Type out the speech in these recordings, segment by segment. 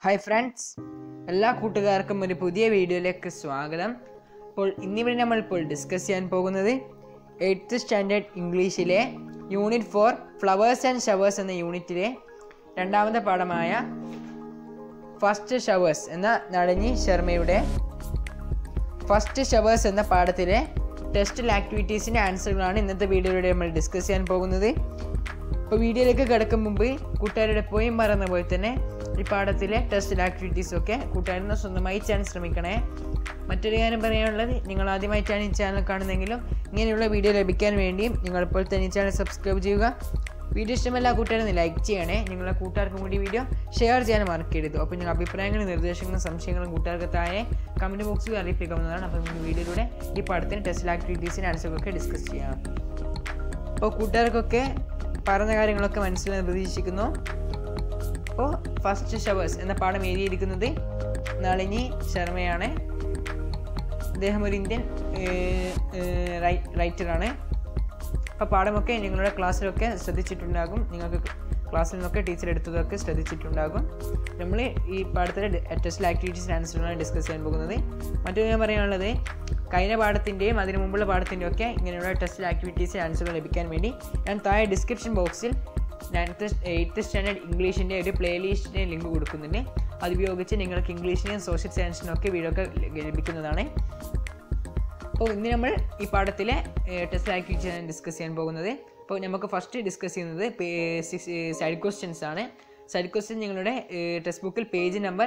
hi friends എല്ലാ കൂട്ടുകാർക്കും ഒരു പുതിയ വീഡിയോയിലേക്ക് സ്വാഗതം അപ്പോൾ ഇന്നിവിടെ നമ്മൾ ഇപ്പോൾ ഡിസ്കസ് ചെയ്യാൻ പോകുന്നത് എയ്ത്ത് സ്റ്റാൻഡേർഡ് ഇംഗ്ലീഷിലെ unit four flowers and showers എന്ന യൂണിറ്റിലെ രണ്ടാമത്തെ പാഠമായ ഫസ്റ്റ് ഷവേഴ്സ് എന്ന നളിനി ശർമ്മയുടെ ഫസ്റ്റ് ഷവേഴ്സ് എന്ന പാഠത്തിലെ ടെസ്റ്റിൽ ആക്ടിവിറ്റീസിൻ്റെ ആൻസറുകളാണ് ഇന്നത്തെ വീഡിയോയിലൂടെ നമ്മൾ ഡിസ്കസ് ചെയ്യാൻ പോകുന്നത് അപ്പോൾ വീഡിയോയിലേക്ക് കിടക്കും മുമ്പ് കൂട്ടുകാരുടെ പോയും പറയുന്ന പോലെ തന്നെ ഈ പാഠത്തിലെ ടെസ്റ്റ് ആക്ടിവിറ്റീസും ഒക്കെ കൂട്ടുകാരനെ സ്വന്തമായി ചെയ്യാൻ ശ്രമിക്കണേ മറ്റൊരു കാര്യം പറയാനുള്ളത് നിങ്ങൾ ആദ്യമായിട്ടാണ് ഈ ചാനൽ കാണുന്നതെങ്കിലും ഇങ്ങനെയുള്ള വീഡിയോ ലഭിക്കാൻ വേണ്ടിയും നിങ്ങൾ ഇപ്പോൾ തന്നെ ഈ ചാനൽ സബ്സ്ക്രൈബ് ചെയ്യുക വീഡിയോ ഇഷ്ടമല്ല കൂട്ടുകാരെ ലൈക്ക് ചെയ്യണേ നിങ്ങളുടെ കൂട്ടുകാർക്കും കൂടി വീഡിയോ ഷെയർ ചെയ്യാൻ മറക്കരുത് അപ്പോൾ നിങ്ങൾ അഭിപ്രായങ്ങളും നിർദ്ദേശങ്ങളും സംശയങ്ങളും കൂട്ടുകാർക്ക് താഴെ കമൻറ്റ് ബോക്സിൽ അറിയിപ്പിക്കാവുന്നതാണ് അപ്പോൾ നമുക്ക് വീഡിയോയിലൂടെ ഈ പാഠത്തിന് ടെസ്റ്റ് ആക്ടിവിറ്റീസിൻ്റെ ആൻസറൊക്കെ ഡിസ്കസ് ചെയ്യാം അപ്പോൾ കൂട്ടുകാർക്കൊക്കെ പറഞ്ഞ കാര്യങ്ങളൊക്കെ മനസ്സിലായി പ്രതീക്ഷിക്കുന്നു അപ്പോൾ ഫസ്റ്റ് ഷവേഴ്സ് എന്ന പാഠം എഴുതിയിരിക്കുന്നത് നളിനി ശർമ്മയാണ് അദ്ദേഹം ഒരു ഇന്ത്യൻ റൈറ്ററാണ് അപ്പോൾ പാഠമൊക്കെ നിങ്ങളുടെ ക്ലാസ്സിലൊക്കെ ശ്രദ്ധിച്ചിട്ടുണ്ടാകും നിങ്ങൾക്ക് ക്ലാസ്സിൽ നിന്നൊക്കെ ടീച്ചർ എടുത്തതൊക്കെ ശ്രദ്ധിച്ചിട്ടുണ്ടാകും നമ്മൾ ഈ പാഠത്തിലെ ടെസ്റ്റ് ആക്ടിവിറ്റീസ് ആൻസറുകളാണ് ഡിസ്കസ് ചെയ്യാൻ പോകുന്നത് മറ്റൊരു ഞാൻ പറയാനുള്ളത് കഴിഞ്ഞ പാഠത്തിൻ്റെയും അതിന് മുമ്പുള്ള പാഠത്തിൻ്റെയും ഒക്കെ ഇങ്ങനെയുള്ള ടെസ്റ്റ് ആക്ടിവിറ്റീസ് ആൻസറുകൾ ലഭിക്കാൻ വേണ്ടി ഞാൻ താഴെ ഡിസ്ക്രിപ്ഷൻ ബോക്സിൽ നയൻത്ത് എയ്ത്ത് സ്റ്റാൻഡേർഡ് ഇംഗ്ലീഷിൻ്റെ ഒരു പ്ലേലിസ്റ്റിൻ്റെ ലിങ്ക് കൊടുക്കുന്നുണ്ട് അത് ഉപയോഗിച്ച് നിങ്ങൾക്ക് ഇംഗ്ലീഷിനെയും സോഷ്യൽ സയൻസിനും ഒക്കെ വീഡിയോ ഒക്കെ ലഭിക്കുന്നതാണ് അപ്പോൾ ഇന്ന് നമ്മൾ ഈ പാഠത്തിലെ ടെസ്റ്റ് ആക്ടിവിറ്റീസാണ് ഡിസ്കസ് ചെയ്യാൻ പോകുന്നത് അപ്പോൾ നമുക്ക് ഫസ്റ്റ് ഡിസ്കസ് ചെയ്യുന്നത് സൈഡ് ക്വസ്റ്റ്യൻസ് ആണ് സൈഡ് ക്വസ്റ്റ്യൻ നിങ്ങളുടെ ടെക്സ്റ്റ് ബുക്കിൽ പേജ് നമ്പർ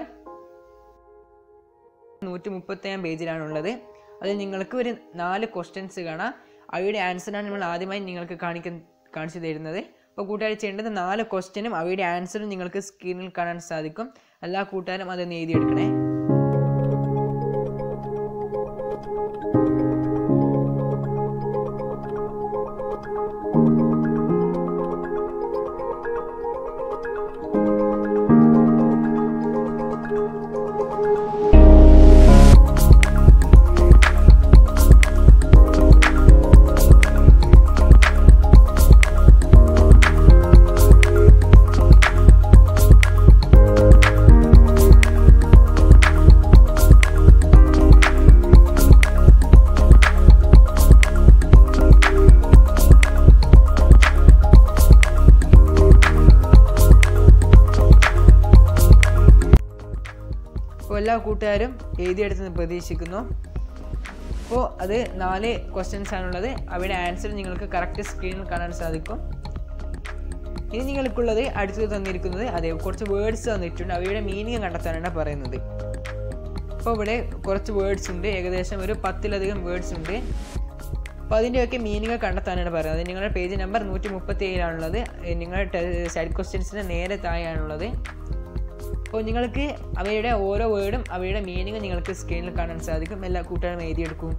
നൂറ്റി മുപ്പത്തേഴാം പേജിലാണുള്ളത് അതിൽ നിങ്ങൾക്ക് ഒരു നാല് ക്വസ്റ്റ്യൻസ് കാണാം അവയുടെ ആൻസറാണ് നമ്മൾ ആദ്യമായി നിങ്ങൾക്ക് കാണിക്കാൻ കാണിച്ചു തരുന്നത് അപ്പോൾ കൂട്ടുകാർ ചെയ്യേണ്ടത് നാല് ക്വസ്റ്റ്യനും അവയുടെ ആൻസറും നിങ്ങൾക്ക് സ്ക്രീനിൽ കാണാൻ സാധിക്കും എല്ലാ കൂട്ടുകാരും അതൊന്ന് എഴുതിയെടുക്കണേ അപ്പോൾ എല്ലാ കൂട്ടുകാരും എഴുതിയെടുത്തെന്ന് പ്രതീക്ഷിക്കുന്നു അപ്പോൾ അത് നാല് ക്വസ്റ്റ്യൻസ് ആണുള്ളത് അവയുടെ ആൻസർ നിങ്ങൾക്ക് കറക്റ്റ് സ്ക്രീനിൽ കാണാൻ സാധിക്കും ഇനി നിങ്ങൾക്കുള്ളത് അടുത്തത് തന്നിരിക്കുന്നത് അതെ കുറച്ച് വേർഡ്സ് തന്നിട്ടുണ്ട് അവയുടെ മീനിങ് കണ്ടെത്താനാണ് പറയുന്നത് അപ്പോൾ ഇവിടെ കുറച്ച് വേർഡ്സ് ഉണ്ട് ഏകദേശം ഒരു പത്തിലധികം വേർഡ്സ് ഉണ്ട് അപ്പോൾ അതിൻ്റെയൊക്കെ മീനിങ് കണ്ടെത്താനാണ് പറയുന്നത് നിങ്ങളുടെ പേജ് നമ്പർ നൂറ്റി മുപ്പത്തി ഏഴിലാണുള്ളത് നിങ്ങളുടെ സൈഡ് ക്വസ്റ്റ്യൻസിന് നേരെ താഴെയാണുള്ളത് അപ്പോൾ നിങ്ങൾക്ക് അവയുടെ ഓരോ വേർഡും അവയുടെ മീനിങ് നിങ്ങൾക്ക് സ്ക്രീനിൽ കാണാൻ സാധിക്കും എല്ലാ കൂട്ടുകാരും എഴുതിയെടുക്കും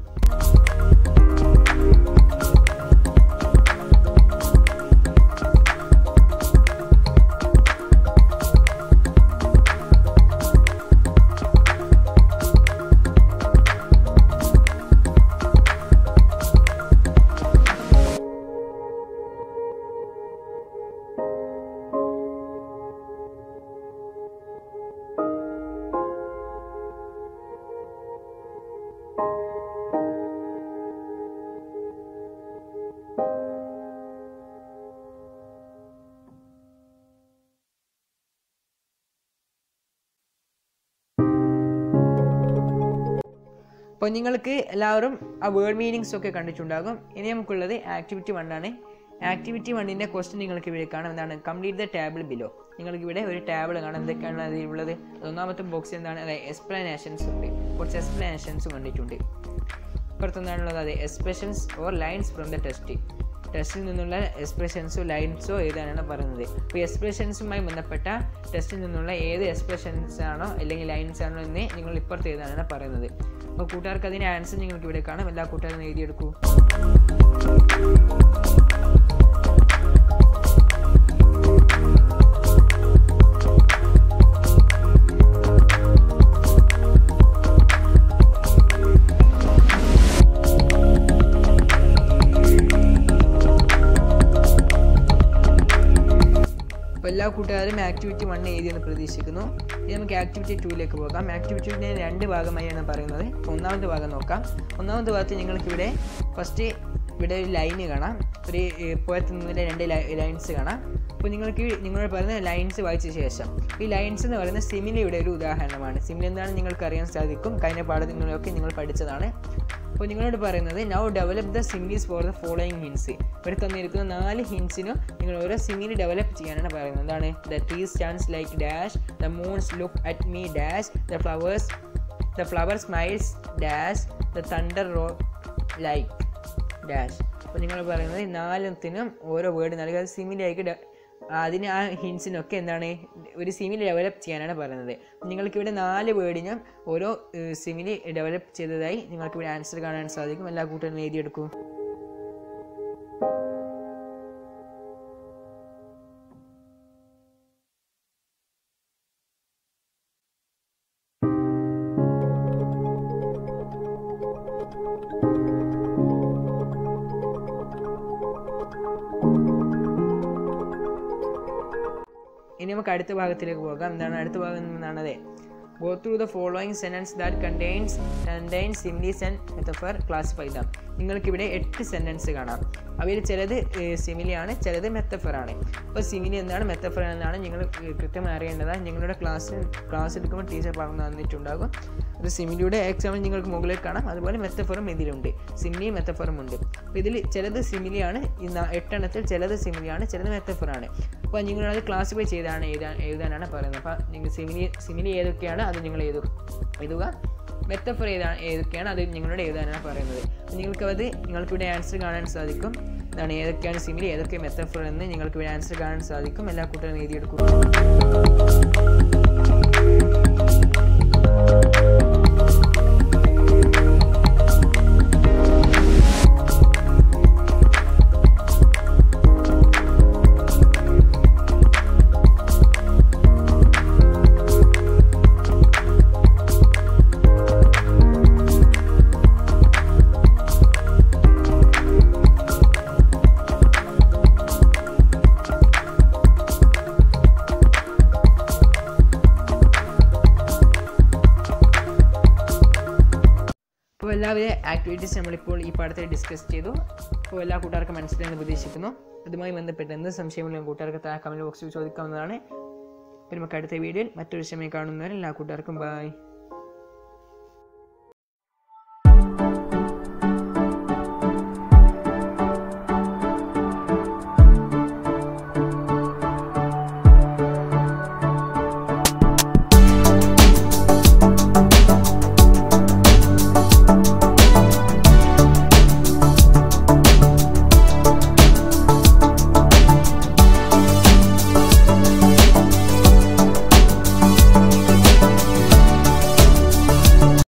അപ്പോൾ നിങ്ങൾക്ക് എല്ലാവരും ആ വേർഡ് മീനിങ്സ് ഒക്കെ കണ്ടിട്ടുണ്ടാകും ഇനി നമുക്കുള്ളത് ആക്ടിവിറ്റി വണ്ണാണ് ആക്ടിവിറ്റി വണ്ണിൻ്റെ ക്വസ്റ്റ്യൻ നിങ്ങൾക്ക് ഇവിടെ കാണാം എന്താണ് കംപ്ലീറ്റ് ദ ടേബിൾ ബിലോ നിങ്ങൾക്ക് ഇവിടെ ഒരു ടേബിൾ കാണാം എന്തൊക്കെയാണ് അതിലുള്ളത് ഒന്നാമത്തെ ബോക്സിൽ എന്താണ് അതെ എക്സ്പ്ലനേഷൻസ് ഉണ്ട് കുറച്ച് എക്സ്പ്ലനേഷൻസ് കണ്ടിട്ടുണ്ട് ഇപ്പുറത്തെന്താണുള്ളത് അതെ expressions or lines from the test ടെസ്റ്റിൽ നിന്നുള്ള എക്സ്പ്രഷൻസോ ലൈൻസോ എഴുതാനാണ് പറയുന്നത് അപ്പോൾ എക്സ്പ്രഷൻസുമായി ബന്ധപ്പെട്ട ടെസ്റ്റിൽ നിന്നുള്ള ഏത് എക്സ്പ്രഷൻസ് ആണോ അല്ലെങ്കിൽ ലൈൻസ് ആണോ എന്ന് നിങ്ങൾ ഇപ്പുറത്ത് എഴുതാനാണ് പറയുന്നത് അപ്പോൾ കൂട്ടുകാർക്ക് അതിൻ്റെ ആൻസർ നിങ്ങൾക്ക് ഇവിടെ കാണാം എല്ലാ കൂട്ടുകാരും എഴുതിയെടുക്കൂ അപ്പോൾ എല്ലാ കൂട്ടുകാരും ആക്ടിവിറ്റി വൺ എഴുതിയെന്ന് പ്രതീക്ഷിക്കുന്നു ഇനി നമുക്ക് ആക്ടിവിറ്റി ടൂയിലേക്ക് പോകാം ആക്ടിവിറ്റിയുടെ രണ്ട് ഭാഗമായാണ് പറയുന്നത് ഒന്നാമത്തെ ഭാഗം നോക്കാം ഒന്നാമത്തെ ഭാഗത്ത് നിങ്ങൾക്കിവിടെ ഫസ്റ്റ് ഇവിടെ ഒരു ലൈന് കാണാം ഒരു പുറത്ത് നിന്നുള്ള രണ്ട് ലൈൻസ് കാണാം അപ്പോൾ നിങ്ങൾക്ക് നിങ്ങളോട് പറയുന്ന ലൈൻസ് വായിച്ച ശേഷം ഈ ലൈൻസ് എന്ന് പറയുന്നത് സിമിലയുടെ ഒരു ഉദാഹരണമാണ് സിമില എന്താണെന്ന് നിങ്ങൾക്ക് അറിയാൻ സാധിക്കും കഴിഞ്ഞ പാഠങ്ങളൊക്കെ നിങ്ങൾ പഠിച്ചതാണ് അപ്പോൾ നിങ്ങളോട് പറയുന്നത് now develop the similes for the following hints ഇവിടെ തന്നിരിക്കുന്ന നാല് ഹിൻസിനും നിങ്ങൾ ഓരോ സിമിലി ഡെവലപ്പ് ചെയ്യാനാണ് പറയുന്നത് എന്താണ് the tree stands like dash the moons look at me dash the flowers the flower smiles dash the thunder roar like dash അപ്പോൾ നിങ്ങൾ പറയുന്നത് നാലെണ്ണത്തിനും ഓരോ വേർഡ് നൽകുക അത് സിമിലി ആയിട്ട് അതിന് ആ ഹിൻസിനൊക്കെ എന്താണ് ഒരു സിമിലി ഡെവലപ്പ് ചെയ്യാനാണ് പറയുന്നത് നിങ്ങൾക്കിവിടെ നാല് വേർഡിനും ഓരോ സിമിലി ഡെവലപ്പ് ചെയ്തതായി നിങ്ങൾക്കിവിടെ ആൻസർ കാണാൻ സാധിക്കും എല്ലാ കൂട്ടരും എഴുതിയെടുക്കൂ ഇനി നമുക്ക് അടുത്ത ഭാഗത്തിലേക്ക് പോകാം എന്താണ് അടുത്ത ഭാഗം എന്നാണത് go through the following sentence that contains contains similes and metaphor classify them നിങ്ങൾക്കിവിടെ എട്ട് സെൻറ്റൻസ് കാണാം അവയിൽ ചിലത് സിമിലിയാണ് ചിലത് മെത്തഫറാണ് അപ്പോൾ സിമിലി എന്താണ് മെത്തഫർ എന്നാണ് നിങ്ങൾ കൃത്യമായി അറിയേണ്ടതാണ് നിങ്ങളുടെ ക്ലാസ്സിൽ ക്ലാസ് എടുക്കുമ്പോൾ ടീച്ചർ പറഞ്ഞു തന്നിട്ടുണ്ടാകും അത് സിമിലിയുടെ എക്സാമ്പിൾ നിങ്ങൾക്ക് മുകളിൽ കാണാം അതുപോലെ മെത്തഫറും ഇതിലുണ്ട് സിമിലിയും മെത്തഫറും ഉണ്ട് അപ്പോൾ ഇതിൽ ചിലത് സിമിലിയാണ് ഈ എട്ടെണ്ണത്തിൽ ചിലത് സിമിലിയാണ് ചിലത് മെത്തഫറാണ് അപ്പോൾ നിങ്ങളത് ക്ലാസിഫൈ ചെയ്താണ് എഴുതാൻ എഴുതാനാണ് പറയുന്നത് അപ്പോൾ നിങ്ങൾ സിമിലി സിമിലി ഏതൊക്കെയാണ് അത് നിങ്ങൾ എഴുതുക എഴുതുക മെത്തഫർ ഏതാണ് ഏതൊക്കെയാണ് അത് നിങ്ങളോട് എഴുതാനാണ് പറയുന്നത് നിങ്ങൾക്ക് അത് നിങ്ങൾക്ക് ഇവിടെ ആൻസർ കാണാൻ സാധിക്കും എന്താണ് ഏതൊക്കെയാണ് സിമിലി ഏതൊക്കെ മെത്തഫർ എന്ന് നിങ്ങൾക്ക് ഇവിടെ ആൻസർ കാണാൻ സാധിക്കും എല്ലാ കൂട്ടരും എഴുതിയെടുക്കും അപ്പോൾ എല്ലാവിധ ആക്ടിവിറ്റീസ് നമ്മളിപ്പോൾ ഈ പാഠത്തിൽ ഡിസ്കസ് ചെയ്തു അപ്പോൾ എല്ലാ കൂട്ടുകാർക്കും മനസ്സിലായെന്ന് പ്രതീക്ഷിക്കുന്നു അതുമായി ബന്ധപ്പെട്ട് എന്ത് സംശയമുള്ള കൂട്ടുകാർക്ക് താഴെ കമൻറ്റ് ബോക്സിൽ ചോദിക്കാവുന്നതാണ് പിന്നെ നമുക്ക് അടുത്ത വീഡിയോയിൽ മറ്റൊരു സമയം കാണുന്നവരെ എല്ലാ കൂട്ടുകാർക്കും ബൈ